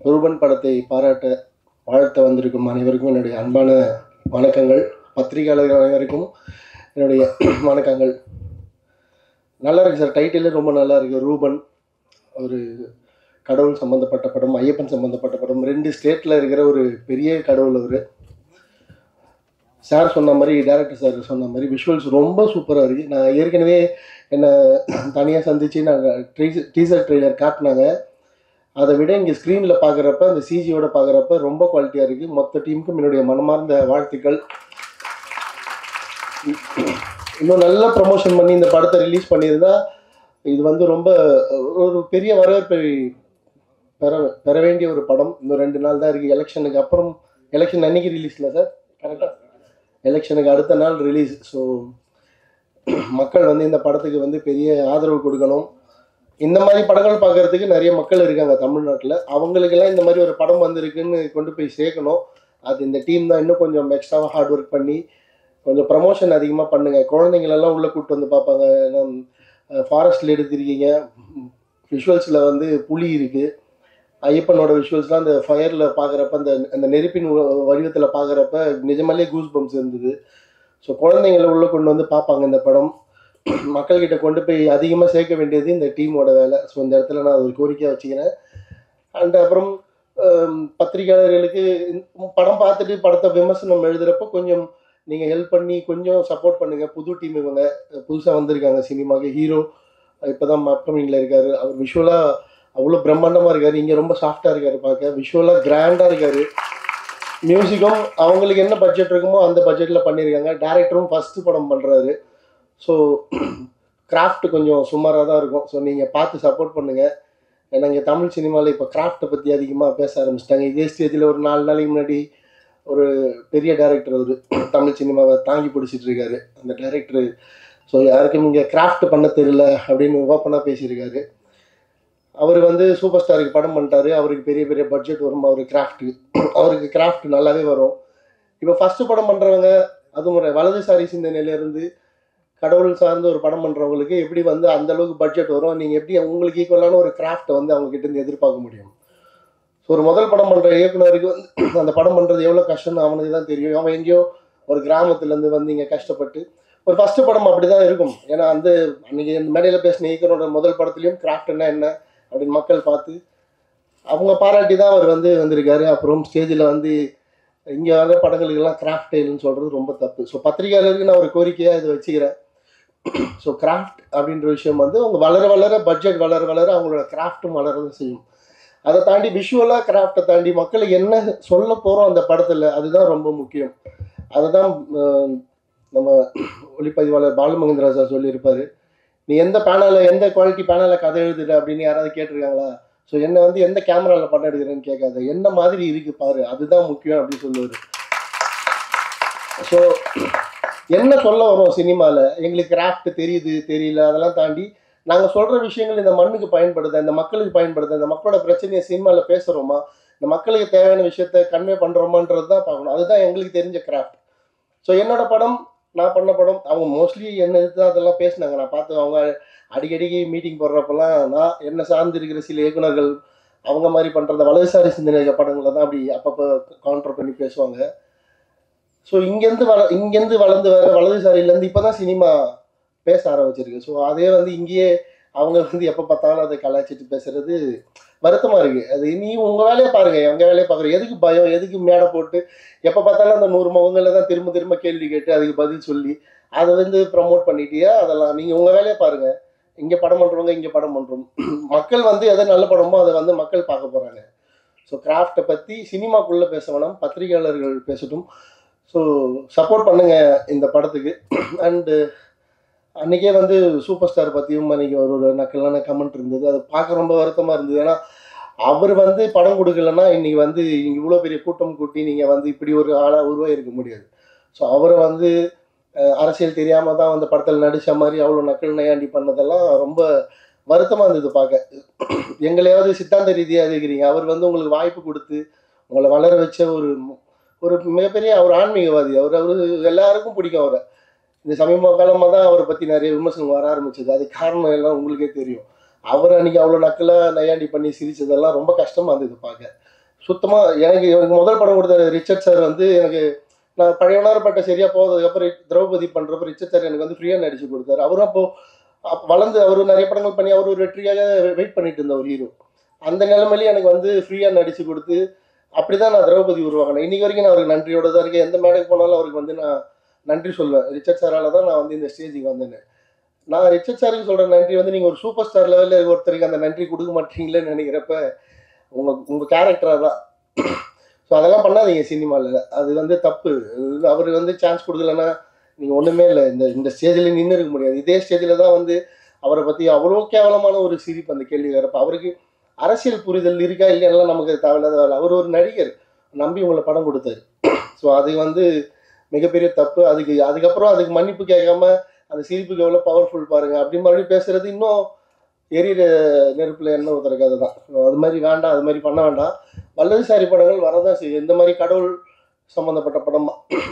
ரூபன் படத்தை பாராட்ட வாழ்த்த வந்திருக்கும் அனைவருக்கும் என்னுடைய அன்பான வணக்கங்கள் பத்திரிகையாளர்கள் அனைவருக்கும் என்னுடைய வணக்கங்கள் நல்லா இருக்கு சார் டைட்டிலே ரொம்ப நல்லா இருக்கு ரூபன் ஒரு கடவுள் சம்மந்தப்பட்ட படம் ஐயப்பன் சம்மந்தப்பட்ட படம் ரெண்டு ஸ்டேட்டில் இருக்கிற ஒரு பெரிய கடவுள் அவர் சார் சொன்ன மாதிரி டேரக்டர் சார் சொன்ன மாதிரி விஷுவல்ஸ் ரொம்ப சூப்பராக இருக்குது நான் ஏற்கனவே என்னை தனியாக சந்தித்து நாங்கள் ட்ரீசர் டீசர் ட்ரெய்லர் காட்டினாங்க அதை விட இங்கே ஸ்க்ரீனில் பார்க்குறப்ப அந்த சிஜியோட பார்க்குறப்ப ரொம்ப குவாலிட்டியாக இருக்குது மொத்த டீமுக்கும் என்னுடைய மனமார்ந்த வாழ்த்துக்கள் இன்னும் நல்ல ப்ரமோஷன் பண்ணி இந்த படத்தை ரிலீஸ் பண்ணியிருந்தா இது வந்து ரொம்ப ஒரு பெரிய வரவேற்பை பெற பெற வேண்டிய ஒரு படம் இன்னும் ரெண்டு நாள் தான் இருக்குது எலெக்ஷனுக்கு அப்புறம் எலெக்ஷன் அன்னைக்கு ரிலீஸில் சார் கரெக்டாக எலெக்ஷனுக்கு அடுத்த நாள் ரிலீஸ் ஸோ மக்கள் வந்து இந்த படத்துக்கு வந்து பெரிய ஆதரவு கொடுக்கணும் இந்த மாதிரி படங்கள் பார்க்கறதுக்கு நிறைய மக்கள் இருக்காங்க தமிழ்நாட்டில் அவங்களுக்கெல்லாம் இந்த மாதிரி ஒரு படம் வந்திருக்குன்னு கொண்டு போய் சேர்க்கணும் அது இந்த டீம் தான் இன்னும் கொஞ்சம் எக்ஸ்ட்ராவாக ஹார்ட் ஒர்க் பண்ணி கொஞ்சம் ப்ரமோஷன் அதிகமாக பண்ணுங்கள் குழந்தைங்களெல்லாம் உள்ளே கூப்பிட்டு வந்து பார்ப்பாங்க ஃபாரஸ்ட்டில் எடுத்திருக்கீங்க விஷுவல்ஸில் வந்து புலி இருக்குது ஐயப்பனோட விஷுவல்ஸ்லாம் அந்த ஃபயரில் பார்க்குறப்ப அந்த அந்த நெருப்பின் வடிவத்தில் பார்க்குறப்ப நிஜமாலே கூஸ் பம்ப்ஸ் இருந்தது ஸோ குழந்தைங்களை உள்ளே கொண்டு வந்து பார்ப்பாங்க இந்த படம் மக்கள்கிட்ட கொண்டு போய் அதிகமாக சேர்க்க வேண்டியது இந்த டீமோட வேலை ஸோ இந்த இடத்துல நான் ஒரு கோரிக்கையாக வச்சுக்கிறேன் அண்ட் அப்புறம் ஹம், பத்திரிகையாளர்களுக்கு இந்த படம் பார்த்துட்டு படத்தை விமர்சனம் எழுதுகிறப்ப கொஞ்சம் நீங்கள் ஹெல்ப் பண்ணி கொஞ்சம் சப்போர்ட் பண்ணுங்கள் புது டீம் இவங்க புதுசாக வந்திருக்காங்க சினிமாவுக்கு ஹீரோ இப்போ தான் அப்கமிங்கில் இருக்காரு அவர் விஷுவலாக அவ்வளோ பிரம்மாண்டமாக இருக்காரு இங்கே ரொம்ப சாஃப்டாக இருக்காரு பார்க்க விஷுவலாக கிராண்டாக இருக்காரு மியூசிக்கும் அவங்களுக்கு என்ன பட்ஜெட் இருக்குமோ அந்த பட்ஜெட்டில் பண்ணியிருக்காங்க டேரக்டரும் ஃபஸ்ட்டு படம் பண்ணுறாரு ஸோ கிராஃப்ட் கொஞ்சம் சுமாராக தான் இருக்கும் ஸோ நீங்கள் பார்த்து சப்போர்ட் பண்ணுங்கள் ஏன்னா இங்கே தமிழ் சினிமாவில் இப்போ கிராஃப்ட்டை பற்றி அதிகமாக பேச ஆரம்பிச்சிட்டாங்க இதே ஸ்டேஜில் ஒரு நாலு நாளைக்கு முன்னாடி ஒரு பெரிய டேரக்டர் அவர் தமிழ் சினிமாவை தாங்கி பிடிச்சிட்டு இருக்காரு அந்த டேரக்டர் ஸோ யாருக்கும் இங்கே கிராஃப்ட் பண்ண தெரியல அப்படின்னு ஓப்பனாக பேசியிருக்காரு அவர் வந்து சூப்பர் ஸ்டாருக்கு படம் பண்ணிட்டாரு அவருக்கு பெரிய பெரிய பட்ஜெட் வரும் அவருக்கு கிராஃப்ட்டு அவருக்கு கிராஃப்ட் நல்லாவே வரும் இப்போ ஃபஸ்ட்டு படம் பண்ணுறவங்க அதுவும் ஒரு வலதுசாரி சிந்தனையிலேருந்து கடவுள் சார்ந்த ஒரு படம் பண்ணுறவங்களுக்கு எப்படி வந்து அந்த அளவுக்கு பட்ஜெட் வரும் நீங்கள் எப்படி உங்களுக்கு ஈக்குவலான ஒரு கிராஃப்ட்டை வந்து அவங்க கிட்ட இருந்து எதிர்பார்க்க முடியும் ஸோ ஒரு முதல் படம் பண்ணுற இயக்குனருக்கு வந்து அந்த படம் பண்ணுறது எவ்வளோ கஷ்டம்னு அவனுக்கு தான் தெரியும் அவன் எங்கேயோ ஒரு கிராமத்துலேருந்து வந்து இங்கே கஷ்டப்பட்டு ஒரு ஃபஸ்ட்டு படம் அப்படி தான் இருக்கும் ஏன்னா அந்த அன்றைக்கி இந்த மேடையில் பேசின இயக்குனரோட முதல் படத்துலையும் கிராஃப்ட்னா என்ன அப்படின்னு மக்கள் பார்த்து அவங்க பாராட்டி தான் அவர் வந்து வந்திருக்காரு அப்புறம் ஸ்டேஜில் வந்து இங்கே வர படங்களுக்கெல்லாம் கிராஃப்ட் இல்லைன்னு சொல்கிறது ரொம்ப தப்பு ஸோ பத்திரிகையாளருக்கு நான் ஒரு கோரிக்கையாக இதை வச்சுக்கிறேன் ஸோ கிராஃப்ட் அப்படின்ற விஷயம் வந்து அவங்க வளர வளர பட்ஜெட் வளர வளர அவங்களோட கிராஃப்ட்டும் வளரதான் செய்யும் அதை தாண்டி விஷுவலாக கிராஃப்டை தாண்டி மக்களுக்கு என்ன சொல்ல போகிறோம் அந்த படத்தில் அதுதான் ரொம்ப முக்கியம் அதை தான் நம்ம ஒளிப்பதிவாளர் பாலுமகேந்திரா சார் சொல்லியிருப்பாரு நீ எந்த பேனலில் எந்த குவாலிட்டி பேனலில் கதை எழுதுற அப்படின்னு யாராவது கேட்டிருக்காங்களா ஸோ என்ன வந்து எந்த கேமராவில் படம் எடுக்கிறேன்னு கேட்காத என்ன மாதிரி இருக்கு பாரு அதுதான் முக்கியம் அப்படின்னு சொல்லுவார் ஸோ என்ன சொல்ல வரோம் சினிமாவில் எங்களுக்கு கிராஃப்ட் தெரியுது தெரியல அதெல்லாம் தாண்டி நாங்கள் சொல்கிற விஷயங்கள் இந்த மண்ணுக்கு பயன்படுதா இந்த மக்களுக்கு பயன்படுதா இந்த மக்களோட பிரச்சனையை சினிமாவில் பேசுகிறோமா இந்த மக்களுக்கு தேவையான விஷயத்த கன்வே பண்ணுறோமான்றது தான் பார்க்கணும் அதுதான் எங்களுக்கு தெரிஞ்ச கிராஃப்ட் ஸோ என்னோட படம் நான் பண்ண படம் அவங்க மோஸ்ட்லி என்ன எதிர்த்து தான் அதெல்லாம் பேசினாங்க நான் பார்த்து அவங்க அடிக்கடிக்கு மீட்டிங் போடுறப்பெல்லாம் நான் என்ன சார்ந்து இருக்கிற சில இயக்குனர்கள் அவங்க மாதிரி பண்ணுறத வலதுசாரி சிந்தனை இருக்க படங்களை தான் அப்படி அப்பப்போ கவுண்டர் பண்ணி பேசுவாங்க ஸோ இங்கேருந்து வள இங்கேருந்து வளர்ந்து வர வலதுசாரியிலேருந்து இப்போ தான் சினிமா பேச ஆரம்பிச்சிருக்கு ஸோ அதே வந்து இங்கேயே அவங்க வந்து எப்போ பார்த்தாலும் அதை கலாய்ச்சிட்டு பேசுறது வருத்தமாக இருக்குது அது நீ உங்கள் வேலையை பாருங்கள் எங்கள் வேலையை பார்க்குறேன் எதுக்கு பயம் எதுக்கு மேடை போட்டு எப்போ பார்த்தாலும் அந்த நூறு முகங்களில் தான் திரும்ப திரும்ப கேள்வி கேட்டு அதுக்கு பதில் சொல்லி அதை வந்து ப்ரமோட் பண்ணிட்டியா அதெல்லாம் நீங்கள் உங்கள் வேலையை பாருங்கள் இங்கே படம் பண்ணுறவங்க இங்கே படம் பண்ணுறோம் மக்கள் வந்து எதை நல்ல படமோ அதை வந்து மக்கள் பார்க்க போகிறாங்க ஸோ கிராஃப்டை பற்றி சினிமாக்குள்ளே பேச வேணாம் பத்திரிகையாளர்கள் பேசட்டும் ஸோ சப்போர்ட் பண்ணுங்க இந்த படத்துக்கு அண்டு அன்றைக்கே வந்து சூப்பர் ஸ்டார் பற்றியும் அன்றைக்கி ஒரு ஒரு நக்கலான கமெண்ட் இருந்தது அது பார்க்க ரொம்ப வருத்தமாக இருந்தது ஏன்னா அவர் வந்து படம் கொடுக்கலன்னா இன்னைக்கு வந்து இவ்வளோ பெரிய கூட்டம் கூட்டி நீங்கள் வந்து இப்படி ஒரு ஆளாக உருவாக முடியாது ஸோ அவரை வந்து அஹ், அரசியல் தெரியாமல் தான் அந்த படத்தில் நடித்த மாதிரி அவ்வளோ நக்கல் நையாண்டி பண்ணதெல்லாம் ரொம்ப வருத்தமாக இருந்தது பார்க்க எங்களையாவது சித்தாந்த ரீதியாக இருக்கிறீங்க அவர் வந்து உங்களுக்கு வாய்ப்பு கொடுத்து உங்களை வளர வச்ச ஒரு ஒரு மிகப்பெரிய அவர் ஆன்மீகவாதி அவர் அவர் எல்லாருக்கும் பிடிக்கும் அவரை இந்த சமீப காலமாக தான் அவரை பற்றி நிறைய விமர்சனம் வர ஆரம்பிச்சது அது காரணம் எல்லாம் உங்களுக்கே தெரியும் அவர் அன்னைக்கு அவ்வளோ நக்கலாக நையாண்டி பண்ணி சிரிச்சதெல்லாம் ரொம்ப கஷ்டமாக இருந்தது பார்க்க சுத்தமாக எனக்கு எனக்கு முதல் படம் கொடுத்த ரிச்சர்ட் சார் வந்து எனக்கு நான் பழையவனார்பட்ட சரியாக போகிறதுக்கப்புறம் திரௌபதி பண்ணுறப்ப ரிச்சர்ட் சார் எனக்கு வந்து ஃப்ரீயாக நடிச்சு கொடுத்தாரு அவரும் அப்போ அப்ப வளர்ந்து அவரும் நிறைய படங்கள் பண்ணி அவர் ஒரு வெற்றியாக வெயிட் பண்ணிட்டு இருந்த ஒரு ஹீரோ அந்த நிலைமையிலேயே எனக்கு வந்து ஃப்ரீயாக நடிச்சு கொடுத்து அப்படி தான் நான் திரௌபதி உருவாக்கினேன் இன்னைக்கு வரைக்கும் நான் அவருக்கு நன்றியோட தான் இருக்கேன் எந்த மேடைக்கு போனாலும் அவருக்கு வந்து நான் நன்றி சொல்லுவேன் ரிச்சர்ட் சாரால தான் நான் வந்து இந்த ஸ்டேஜுக்கு வந்தேன் நான் ரிச்சர்ட் சாருக்கு சொல்கிற நன்றி வந்து நீங்கள் ஒரு சூப்பர் ஸ்டார் லெவலில் ஒருத்தருக்கு அந்த நன்றி கொடுக்க மாட்டீங்களேன்னு நினைக்கிறப்ப உங்கள் உங்கள் கேரக்டராக தான் ஸோ அதெல்லாம் பண்ணாதீங்க சினிமாவில் அது வந்து தப்பு அவர் வந்து சான்ஸ் கொடுக்கலன்னா நீங்கள் ஒன்றுமே இல்லை இந்த இந்த ஸ்டேஜில் நின்று இருக்க முடியாது இதே ஸ்டேஜில் தான் வந்து அவரை பற்றி அவ்வளோ கேவலமான ஒரு சிரிப்பு அந்த கேள்வி வரப்போ அவருக்கு அரசியல் புரிதல் இருக்கா இல்லையா நமக்கு தேவையில்லாத வேலை அவர் ஒரு நடிகர் நம்பி உங்களை படம் கொடுத்தாரு ஸோ அது வந்து மிகப்பெரிய தப்பு அதுக்கு அதுக்கப்புறம் அதுக்கு மன்னிப்பு கேட்காம அந்த சிரிப்புக்கு எவ்வளோ பவர்ஃபுல் பாருங்க அப்படி மறுபடியும் பேசுறது இன்னும் எரியிற நெருப்பில் என்ன ஊற்றுறக்காது தான் அது மாதிரி வேண்டாம் அது மாதிரி பண்ண வேண்டாம் வல்லதுசாரி படங்கள் வரதான் செய்யும் இந்த மாதிரி கடவுள் சம்மந்தப்பட்ட படம்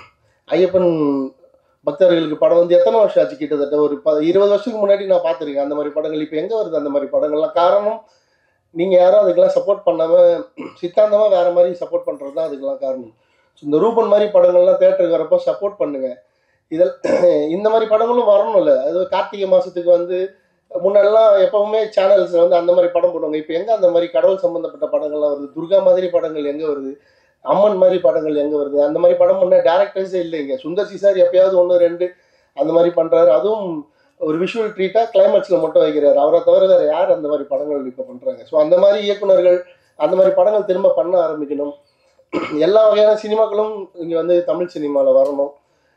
ஐயப்பன் பக்தர்களுக்கு படம் வந்து எத்தனை வருஷம் ஆச்சு கிட்டத்தட்ட ஒரு ப இருபது வருஷத்துக்கு முன்னாடி நான் பார்த்துருக்கேன் அந்த மாதிரி படங்கள் இப்போ எங்கே வருது அந்த மாதிரி படங்கள்லாம் காரணம் நீங்கள் யாரும் அதுக்கெல்லாம் சப்போர்ட் பண்ணாமல் சித்தாந்தமாக வேறு மாதிரி சப்போர்ட் பண்ணுறது தான் அதுக்கெல்லாம் காரணம் ஸோ இந்த ரூபன் மாதிரி படங்கள்லாம் தேட்டருக்கு வரப்போ சப்போர்ட் பண்ணுங்கள் இதில் இந்த மாதிரி படங்களும் வரணும்ல அது கார்த்திகை மாதத்துக்கு வந்து முன்னெல்லாம் எப்பவுமே சேனல்ஸில் வந்து அந்த மாதிரி படம் போடுவாங்க இப்போ எங்கே அந்த மாதிரி கடவுள் சம்மந்தப்பட்ட படங்கள்லாம் வருது துர்கா மாதிரி படங்கள் எங்கே வருது அம்மன் மாதிரி படங்கள் எங்கே வருது அந்த மாதிரி படம் பண்ண டேரக்டர்ஸே இல்லைங்க சுந்தர் சி சார் எப்பயாவது ஒன்று ரெண்டு அந்த மாதிரி பண்ணுறாரு அதுவும் ஒரு விஷுவல் ட்ரீட்டாக கிளைமேக்ஸில் மட்டும் வைக்கிறாரு அவரை தவிர வேறு யார் அந்த மாதிரி படங்கள் இப்போ பண்ணுறாங்க ஸோ அந்த மாதிரி இயக்குனர்கள் அந்த மாதிரி படங்கள் திரும்ப பண்ண ஆரம்பிக்கணும் எல்லா வகையான சினிமாக்களும் இங்கே வந்து தமிழ் சினிமாவில் வரணும்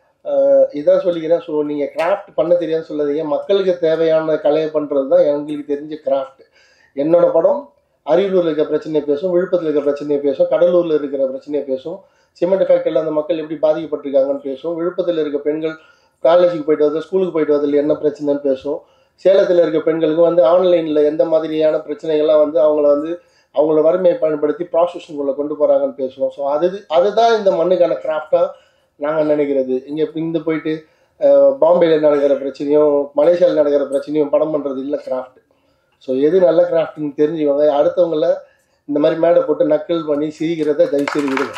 ஆஹ் இதான் சொல்லிக்கிறேன் ஸோ நீங்கள் கிராஃப்ட் பண்ண தெரியாதுன்னு சொல்லாதீங்க மக்களுக்கு தேவையான கலையை பண்ணுறது தான் எங்களுக்கு தெரிஞ்ச கிராஃப்ட் என்னோட படம் அரியலூரில் இருக்கிற பிரச்சனையை பேசும் விழுப்புரத்தில் இருக்கிற பிரச்சனையை பேசும் கடலூரில் இருக்கிற பிரச்சனையை பேசும் சிமெண்ட் ஃபேக்டரியில் அந்த மக்கள் எப்படி பாதிக்கப்பட்டிருக்காங்கன்னு பேசும் விழுப்புரத்தில் இருக்க பெண்கள் காலேஜுக்கு போயிட்டு வரது ஸ்கூலுக்கு போயிட்டு வரதுல என்ன பிரச்சனைன்னு பேசும் சேலத்தில் இருக்க பெண்களுக்கு வந்து ஆன்லைனில் எந்த மாதிரியான பிரச்சனைகள்லாம் வந்து அவங்கள வந்து அவங்களோட வறுமையை பயன்படுத்தி ப்ராஸ்டியூஷனுக்குள்ளே கொண்டு போகிறாங்கன்னு பேசுவோம் ஸோ அது அதுதான் இந்த மண்ணுக்கான கிராஃப்டாக நாங்கள் நினைக்கிறது இங்கே இந்த போயிட்டு அஹ், பாம்பேல நடக்கிற பிரச்சனையும் மலேசியாவில் நடக்கிற பிரச்சனையும் படம் பண்ணுறது இல்லை கிராஃப்ட் ஸோ எது நல்ல கிராஃப்ட்னு தெரிஞ்சுக்கோங்க அடுத்தவங்கள இந்த மாதிரி மேடை போட்டு நக்கல் பண்ணி சிரிக்கிறத தயவுசெய்து விடுங்க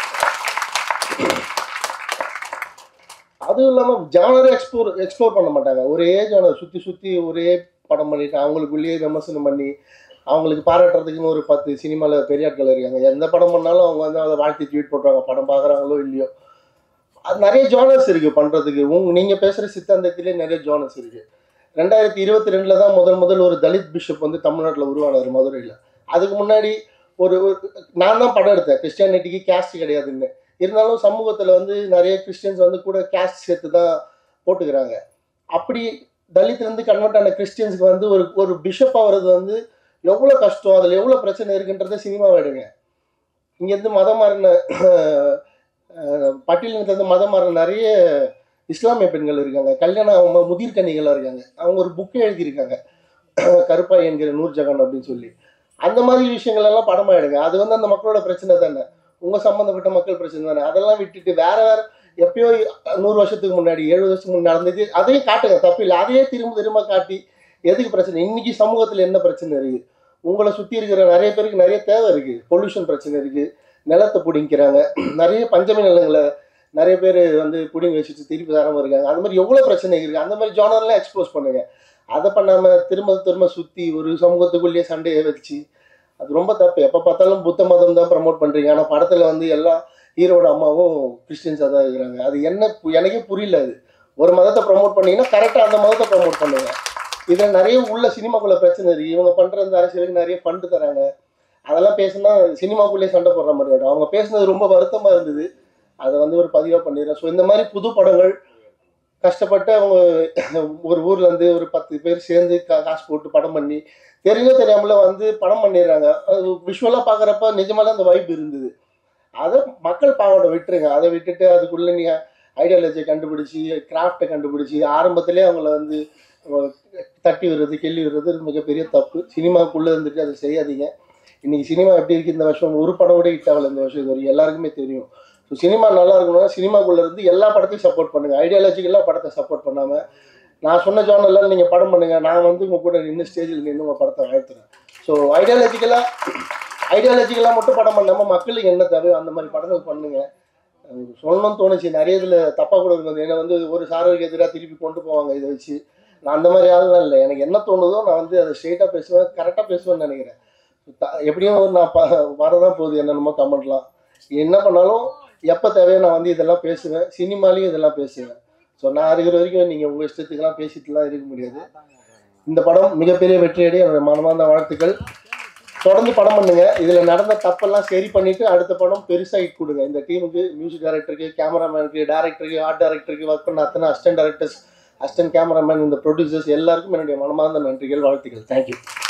அதுவும் இல்லாமல் ஜானரை எக்ஸ்ப்ளோர் எக்ஸ்ப்ளோர் பண்ண மாட்டாங்க ஒரே ஜானர் சுற்றி சுற்றி ஒரே படம் பண்ணிட்டு அவங்களுக்குள்ளேயே விமர்சனம் பண்ணி அவங்களுக்கு பாராட்டுறதுக்குன்னு ஒரு பத்து சினிமாவில் பெரிய ஆட்கள் இருக்காங்க எந்த படம் பண்ணாலும் அவங்க வந்து அதை வாழ்த்தி ட்வீட் போட்டுருவாங்க படம் பார்க்குறாங்களோ இல்லையோ அது நிறைய ஜானர்ஸ் இருக்குது பண்ணுறதுக்கு உங்க நீங்கள் பேசுகிற சித்தாந்தத்திலே நிறைய ஜானர்ஸ் இருக்குது ரெண்டாயிரத்தி இருபத்தி ரெண்டில் தான் முதல் முதல் ஒரு தலித் பிஷப் வந்து தமிழ்நாட்டில் உருவானார் மதுரையில் அதுக்கு முன்னாடி ஒரு ஒரு- நான் தான் படம் எடுத்தேன் கிறிஸ்டியானிட்டிக்கு கேஸ்ட் கிடையாதுன்னு இருந்தாலும் சமூகத்தில் வந்து நிறைய கிறிஸ்டியன்ஸ் வந்து கூட கேஸ்ட் சேர்த்து தான் போட்டுக்கிறாங்க அப்படி தலித்லேருந்து கன்வெர்ட் ஆன கிறிஸ்டியன்ஸ்க்கு வந்து ஒரு ஒரு பிஷப் ஆகிறது வந்து எவ்வளோ கஷ்டம் அதில் எவ்வளோ பிரச்சனை இருக்குன்றத சினிமாவை எடுங்க இங்கேருந்து மதம் மாறின அஹ், பட்டியலினத்துலேருந்து மதம் மாறின நிறைய இஸ்லாமிய பெண்கள் இருக்காங்க கல்யாணம் அவங்க முதிர்கன்னிகளாக இருக்காங்க அவங்க ஒரு புக்கே எழுதியிருக்காங்க கருப்பாய் என்கிற நூர்ஜகான் அப்படின்னு சொல்லி அந்த மாதிரி விஷயங்கள் எல்லாம் படமா எடுங்க அது வந்து அந்த மக்களோட பிரச்சனை தானே உங்க சம்பந்தப்பட்ட மக்கள் பிரச்சனை தானே அதெல்லாம் விட்டுட்டு வேற வேற எப்பயோ நூறு வருஷத்துக்கு முன்னாடி எழுபது வருஷத்துக்கு முன்னாடி நடந்தது அதையும் காட்டுங்க தப்பு இல்லை அதையே திரும்ப திரும்ப காட்டி எதுக்கு பிரச்சனை இன்னைக்கு சமூகத்துல என்ன பிரச்சனை இருக்கு உங்களை சுத்தி இருக்கிற நிறைய பேருக்கு நிறைய தேவை இருக்கு பொல்யூஷன் பிரச்சனை இருக்கு நிலத்தை பிடிங்கிறாங்க நிறைய பஞ்சமி நிலங்களை நிறைய பேர் வந்து பிடிங்கி வச்சுட்டு திருப்பி தராம இருக்காங்க அந்த மாதிரி எவ்வளோ பிரச்சனை இருக்கு அந்த மாதிரி ஜானர்லாம் எக்ஸ்போஸ் பண்ணுங்க அதை பண்ணாம திரும்ப திரும்ப சுத்தி ஒரு சமூகத்துக்குள்ளேயே சண்டையை வச்சு அது ரொம்ப தப்பு எப்போ பார்த்தாலும் புத்த மதம் தான் ப்ரமோட் பண்றீங்க ஆனால் படத்துல வந்து எல்லா ஹீரோட அம்மாவும் கிறிஸ்டின்ஸாக தான் இருக்கிறாங்க அது என்ன பு- எனக்கே புரியல அது ஒரு மதத்தை ப்ரமோட் பண்ணீங்கன்னா கரெக்டாக அந்த மதத்தை ப்ரமோட் பண்ணுங்க இதில் நிறைய உள்ள சினிமாக்குள்ள பிரச்சனை இருக்கு இவங்க பண்ற இந்த அரசியலுக்கு நிறைய ஃபண்டு தராங்க அதெல்லாம் பேசுனா சினிமாக்குள்ளேயே சண்டை போடுற மாதிரி ஆயிடும் அவங்க பேசுனது ரொம்ப வருத்தமா இருந்தது அதை வந்து ஒரு பதிவாக பண்ணிடுறேன் ஸோ இந்த மாதிரி புது படங்கள் கஷ்டப்பட்டு அவங்க ஒரு ஊர்ல இருந்து ஒரு பத்து பேர் சேர்ந்து கா- காசு போட்டு படம் பண்ணி தெரிஞ்சோ தெரியாமல வந்து படம் பண்ணிடுறாங்க அது விஷுவலாக பார்க்குறப்ப நிஜமாலே அந்த வைப் இருந்தது அதை மக்கள் பாவோட விட்டுருங்க அதை விட்டுட்டு அதுக்குள்ள நீங்க ஐடியாலஜியை கண்டுபிடிச்சி கிராஃப்டை கண்டுபிடிச்சி ஆரம்பத்திலே அவங்கள வந்து அஹ், தட்டி விடுறது கேள்வி விடுறது ஒரு மிகப்பெரிய தப்பு சினிமாக்குள்ளே இருந்துட்டு அதை செய்யாதீங்க இன்னைக்கு சினிமா எப்படி இருக்கு இந்த வருஷம் ஒரு படம் கூட ஹிட் ஆகல இந்த வருஷம் இது வரைக்கும் எல்லாருக்குமே தெரியும் ஸோ சினிமா நல்லா இருக்கணும்னா சினிமாக்குள்ள இருந்து எல்லா படத்தையும் சப்போர்ட் பண்ணுங்க ஐடியாலஜிக்கெல்லாம் படத்தை சப்போர்ட் பண்ணாம நான் சொன்ன ஜானர்லாம் நீங்க படம் பண்ணுங்க நான் வந்து உங்க கூட நின்று ஸ்டேஜில் நின்று உங்க படத்தை வாழ்த்துறேன் ஸோ ஐடியாலஜிக்கலாக ஐடியாலஜிக்கெல்லாம் மட்டும் படம் பண்ணாம மக்களுக்கு என்ன தேவையோ அந்த மாதிரி படங்கள் பண்ணுங்க அது சொல்லணும்னு தோணுச்சு நிறைய இதில் தப்பாக கூட இருக்குது என்னை வந்து ஒரு சாரருக்கு எதிராக திருப்பி கொண்டு போவாங்க இதை வச்சு நான் அந்த மாதிரி ஆளுலாம் இல்லை எனக்கு என்ன தோணுதோ நான் வந்து அதை ஸ்ட்ரெயிட்டாக பேசுவேன் கரெக்டாக பேசுவேன்னு நினைக்கிறேன் த- எப்படியும் நான் ப வரதான் போகுது என்னென்னமோ கமெண்ட்லாம் என்ன பண்ணாலும் எப்போ தேவையோ நான் வந்து இதெல்லாம் பேசுவேன் சினிமாலையும் இதெல்லாம் பேசுவேன் ஸோ நான் இருக்கிற வரைக்கும் நீங்கள் உங்கள் இஷ்டத்துக்கெல்லாம் பேசிட்டுலாம் இருக்க முடியாது இந்த படம் மிகப்பெரிய வெற்றியடைய என்னுடைய மனமார்ந்த வாழ்த்துக்கள் தொடர்ந்து படம் பண்ணுங்க இதுல நடந்த தப்பெல்லாம் சரி பண்ணிட்டு அடுத்த படம் பெருசா ஹிட் கொடுங்க இந்த டீமுக்கு மியூசிக் டைரக்டருக்கு கேமராமேனுக்கு டேரக்டருக்கு ஆர்ட் டைரக்டருக்கு ஒர்க் பண்ண அத்தனை அசிஸ்டன்ட் டைரக்டர்ஸ் அசிஸ்டன்ட் கேமராமேன் இந்த ப்ரொடியூசர்ஸ் எல்லாருக்கும் என்னுடைய மனமார்ந்த நன்றிகள் வாழ்த்துக்கள் தேங்க்யூ